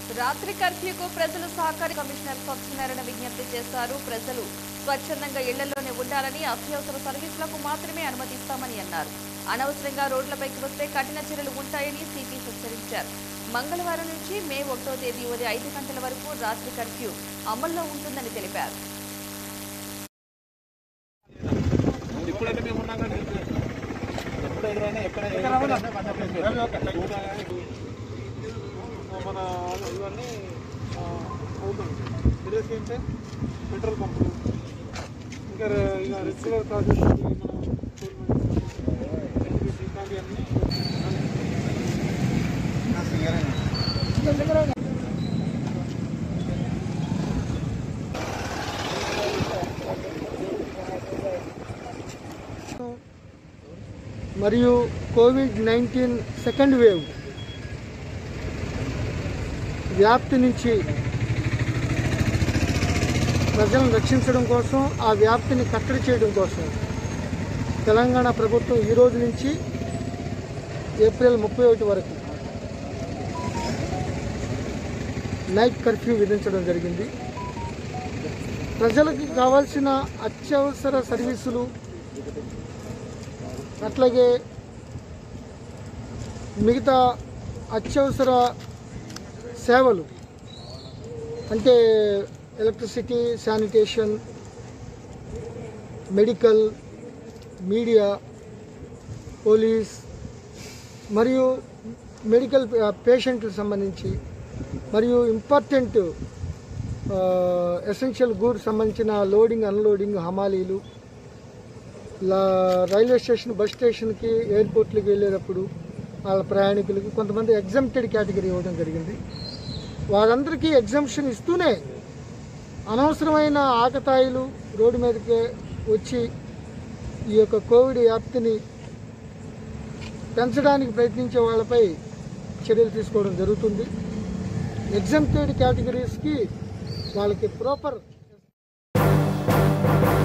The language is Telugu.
రాత్రి కర్ఫ్యూకు ప్రజలు సహకారి కమిషనర్ సత్యనారాయణ విజ్ఞప్తి చేశారు ప్రజలు స్వచ్ఛందంగా ఇళ్లలోనే ఉండాలని అత్యవసర సర్వీసులకు మాత్రమే అనుమతిస్తామని అన్నారు అనవసరంగా రోడ్లపైకి వస్తే కఠిన చర్యలు ఉంటాయని సిపి హెచ్చరించారు మంగళవారం నుంచి మే ఒకటో తేదీ ఉదయం ఐదు గంటల వరకు రాత్రి కర్ఫ్యూ అమల్లో ఉంటుందని తెలిపారు ఎప్పుడైతే మేము ఉన్నాం కానీ ఎప్పుడు ఎదురైనా ఎక్కడ ఎక్కడైనా మన ఇవన్నీ ఆ, అవుతుంది విలేజ్ ఏంటంటే పెట్రోల్ పంపులు ఇంకా రె- ఇక రెగ్యులర్ ప్రాసెస్ మన ఇట్లాంటివన్నీ మరియు కోవిడ్ నైన్టీన్ సెకండ్ వేవ్ వ్యాప్తి నుంచి ప్రజలను రక్షించడం కోసం ఆ వ్యాప్తిని కట్టడి చేయడం కోసం తెలంగాణ ప్రభుత్వం ఈ రోజు నుంచి ఏప్రిల్ ముప్పై ఒకటి వరకు నైట్ కర్ఫ్యూ విధించడం జరిగింది ప్రజలకు కావాల్సిన అత్యవసర సర్వీసులు అట్లాగే మిగతా అత్యవసర సేవలు అంటే electricity sanitation medical media police మరియు మెడికల్ పేషెంట్లకు సంబంధించి మరియు ఇంపార్టెంట్ ఎసెన్షియల్ గూడ్స్ సంబంధించిన లోడింగ్ అన్లోడింగ్ హమాలీలు లా- రైల్వే స్టేషన్ బస్ స్టేషన్కి ఎయిర్పోర్ట్లకి వెళ్ళేటప్పుడు వాళ్ళ ప్రయాణికులకి కొంతమంది ఎగ్జామ్టెడ్ కేటగిరీ ఇవ్వడం జరిగింది వారందరికీ ఎగ్జామ్షన్ ఇస్తూనే అనవసరమైన ఆకతాయిలు రోడ్డు మీదకి వచ్చి ఈ యొక్క కోవిడ్ వ్యాప్తిని పెంచడానికి ప్రయత్నించే వాళ్ళపై చర్యలు తీసుకోవడం జరుగుతుంది ఎగ్జామ్టెడ్ కేటగిరీస్కి వాళ్ళకి ప్రాపర్